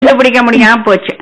பிடிக்க முடியாம போச்சு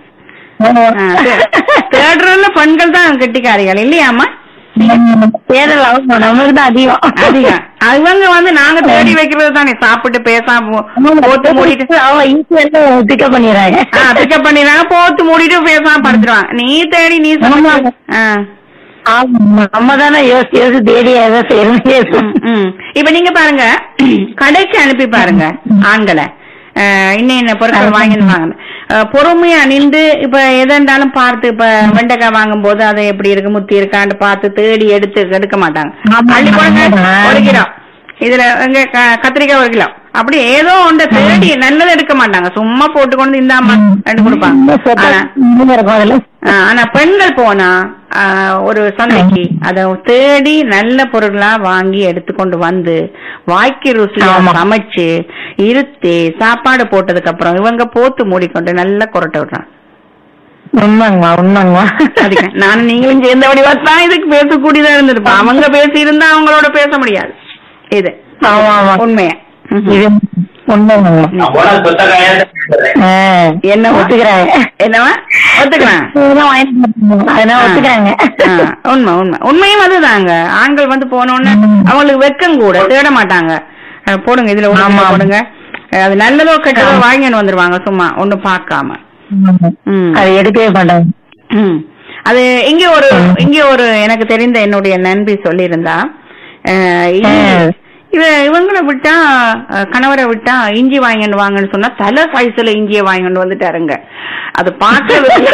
தேடுறதுல பெண்கள் தான் கெட்டிக்காரிகள் இல்லையாம்மா தேடல் அவங்க நம்மளுக்கு தான் அதிகம் அதிகம் அவங்க வந்து நாங்க தேடி வைக்கிறது தானே சாப்பிட்டு பேசாம போத்து மூடிட்டு அவங்க ஈஸியா பிக்கப் பண்ணிடுறாங்க பிக்கப் பண்ணிடுறாங்க போத்து மூடிட்டு பேசாம படுத்துருவாங்க நீ தேடி நீ சமைச்சு- ஆமாங்க. ஆ. ஆமா, நம்ம தானே யோசிச்சு யோசிச்சு தேடி எதை செய்யணும் ம், ம். இப்ப நீங்க பாருங்க கடைக்கு அனுப்பி பாருங்க ஆண்களை அஹ், இன்னும் என்ன பொருட்கள் வாங்கிட்டு வாங்க அஹ், பொறுமையா நின்று இப்ப எதா இருந்தாலும் பார்த்து இப்ப வெண்டைக்காய் வாங்கும் போது அதை எப்படி இருக்கு முத்தி இருக்கான்னு பார்த்து தேடி எடுத்து எடுக்க மாட்டாங்க ஆமா, அள்ளி போடுங்க ஆமா. ஒரு கிலோ இதுல இங்க க- கத்திரிக்காய் ஒரு கிலோ அப்படி ஏதோ ஒன்றை தேடி நல்லதை எடுக்க மாட்டாங்க சும்மா போட்டு கொண்டு இந்தாமா ரெண்டு கொடுப்பாங்க ஆனா இருக்கும் அதுல ஆ, ஆனா பெண்கள் போனா ஆ, ஒரு சந்தைக்கு அத தேடி நல்ல பொருளா வாங்கி எடுத்துக்கொண்டு வந்து வாய்க்கு ருசியா ஆமா. சமைச்சு இருத்தி சாப்பாடு போட்டதுக்கு அப்புறம் இவங்க போத்து மூடிக்கொண்டு நல்லா கொரட்டை விடுறாங்க உண்மைங்கம்மா உண்மைங்கம்மா அதுக்கு நானும் நீங்களும் சேர்ந்தபடி தான் இதுக்கு பேசக்கூடியதா இருந்திருப்போம் அவங்க பேசி இருந்தா அவங்களோட பேச முடியாது இது ஆமா ஆமா உண்மையா ம்ஹும். இது உண்மைங்கம்மா ஆ, என்ன ஒத்துக்கிறாங்க என்னவா ஒத்துக்கலாம் இதெல்லாம் வாங்கிட்டு போறாங்க. அதெல்லாம் ஒத்துக்கிறாங்க ஆ, உண்மை உண்மை உண்மையும் அதுதாங்க ஆண்கள் வந்து போனோன்னு அவங்களுக்கு வெக்கம் கூட தேட மாட்டாங்க அஹ், போடுங்க இதுல ஒரு ஆமா. கிலோ போடுங்க அஹ், அது நல்லதோ கெட்டதோ வாங்கின்னு வந்துருவாங்க சும்மா ஒண்ணும் பார்க்காம ம். அது எடுக்கவே மாட்டாங்க ம். அது இங்க ஒரு இங்க ஒரு எனக்கு தெரிந்த என்னுடைய நண்பி சொல்லியிருந்தா அஹ், இ- ஆ. இவ இவங்களை விட்டா அஹ், கணவரை விட்டா இஞ்சி வாங்கிட்டு வாங்கன்னு சொன்னா தலை சைஸ்ல இஞ்சியை வாங்கிட்டு வந்துட்டாருங்க அது பார்க்கறது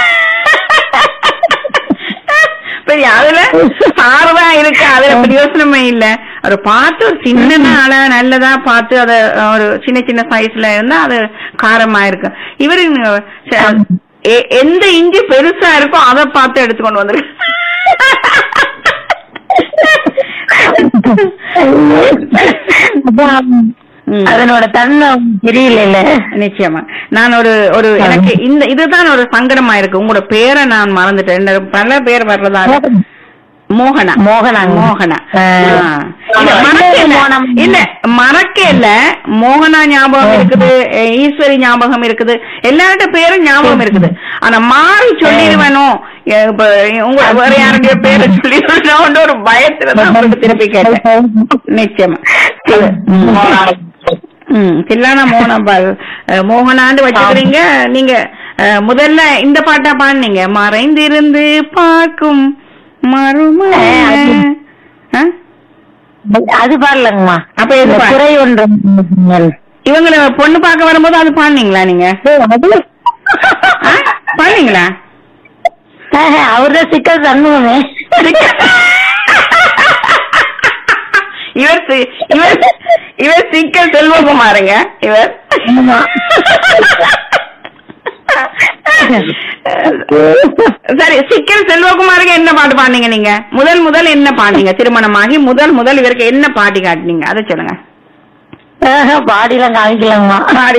பெரிய அதுல சாறுதான் இருக்கு அதுல பிரயோசனமே இல்ல ஒரு பார்த்து ஒரு சின்ன ஆளா நல்லதா பார்த்து அத ஒரு சின்ன சின்ன சைஸ்ல இருந்தா அது காரமா இருக்கு இவரு ச- எ- எந்த இஞ்சி பெருசா இருக்கோ அதை பார்த்து எடுத்துக்கொண்டு வந்துருக்கு அதான் ம். அதனோட தன்மை தெரியல நிச்சயமா நான் ஒரு ஒரு எனக்கு இந்த இதுதான் ஒரு சங்கடமா இருக்கு உங்களோட பேரை நான் மறந்துட்டேன் இந்த பல பேர் வர்றதா இருக்கு. மோகனா மோகனா. மோகனா ஆ. ஆ. இல்ல, மறக்க இல்ல. மோனம். இல்ல மறக்க இல்ல மோகனா ஞாபகம் இருக்குது அஹ் ஈஸ்வரி ஞாபகம் இருக்குது எல்லார்ட்ட பேரும் ஞாபகம் இருக்குது ஆனா மாறி சொல்லிடுவேனோ அஹ் இப்ப உங்க வேற யாருடைய பேரை சொல்லிடுவேனோன்ற ஒரு பயத்துல தான் உங்களுக்கு திருப்பி கேட்டேன் நிச்சயமா ம் தில்லானா மோகனா பா- அஹ் மோகனாண்டு வச்சுக்கிறீங்க நீங்க அஹ், முதல்ல இந்த பாட்டா பாடுனீங்க மறைந்திருந்து பார்க்கும் மறும அது- அது பாடலங்கம்மா அப்ப எது இந்த பாடு? குறை ஒன்று சொன்னேன். இவங்கள பொண்ணு பார்க்க வரும்போது அது பாடுனீங்களா நீங்க ஏய், அது- ஆ? பாடுனீங்களா ஆஹா, அவர்தான் சிக்கல் சண்முகமே இவர் சி- இவர் இவர் சிக்கல் செல்வகுமாருங்க இவர் ஆமா. சரி சிக்கல் செல்வகுமாருக்கு என்ன பாட்டு பாடுனீங்க நீங்க முதல் முதல் என்ன பாடுனீங்க திருமணமாகி முதல் முதல் இவருக்கு என்ன பாட்டி காட்டுனீங்க அதை சொல்லுங்க ஆஹா, பாடிலாம் காமிக்கலாங்கம்மா பாடி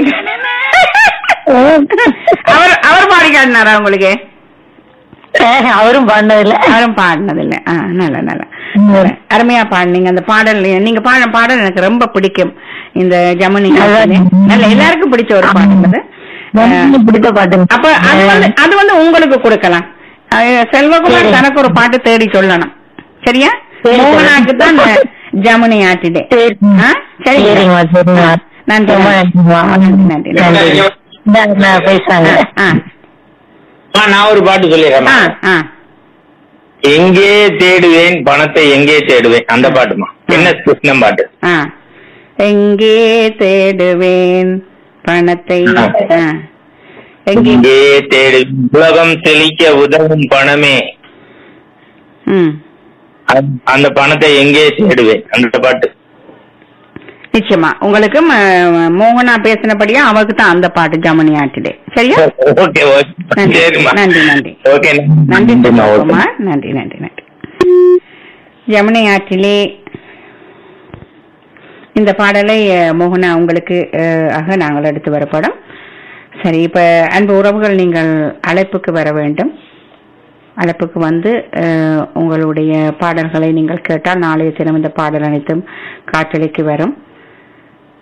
அவர் அவர் பாடி காட்டினாரா உங்களுக்கு ஆஹா, அவரும் பாடினதில்ல யாரும் பாடினதில்லை ஆ நல்ல நல்ல ம். அருமையா பாடுனீங்க அந்த பாடல் நீங்க பாடின பாடல் எனக்கு ரொம்ப பிடிக்கும் இந்த ஜமுனி அதான். நல்ல எல்லாருக்கும் பிடிச்ச ஒரு பாடல் அது எனக்கு பிடித்த பாட்டுங்க அப்ப அது வந்து அது வந்து உங்களுக்கு கொடுக்கலாம் அஹ் செல்வகுமார் சரி. தனக்கு ஒரு பாட்டு தேடி சொல்லணும் சரியா சரி, சரி. மோகனாக்கு தான் இந்த ஜமுனி ஆட்டிடே சரி. ஆ? சரிங்க. சரிங்கம்மா சரிங்கம்மா நன்றி ரொம்ப நன்றிம்மா. நன்றி நன்றி நன்றி நன்றி இந்தாங்க, நான் பேசுறாங்க ஆ அம்மா, நான் ஒரு பாட்டு ஆ சொல்லிடுறேன் ஆ எங்கே தேடுவேன் பணத்தை எங்கே தேடுவேன் அந்த பாட்டுமா என்ன கிருஷ்ணன் பாட்டு ஆ எங்கே தேடுவேன் பணத்தை ஆ. எங்கே எங்கே தேடு உலகம் செழிக்க உதவும் பணமே ம் அந்த- அந்த பணத்தை எங்கே தேடுவேன் அந்த பாட்டு நிச்சயமா உங்களுக்கு ம- மோகனா பேசினபடியா அவருக்கு தான் அந்த பாட்டு ஜமுனி ஆட்டிடே சரியா ஓகே ஓகே நன்றி சரிம்மா நன்றி நன்றி ஓகே நன்றி நன்றிம்மா ஓகே செல்வகுமார் நன்றி நன்றி நன்றி யமுனை ஆற்றிலே இந்த பாடலை அஹ், மோகனா உங்களுக்கு அஹ், ஆக நாங்கள் எடுத்து வரப்படும் சரி இப்ப அன்பு உறவுகள் நீங்கள் அழைப்புக்கு வர வேண்டும் அழைப்புக்கு வந்து அஹ், உங்களுடைய பாடல்களை நீங்கள் கேட்டால் நாளைய தினம் இந்த பாடல் அனைத்தும் காற்றலைக்கு வரும்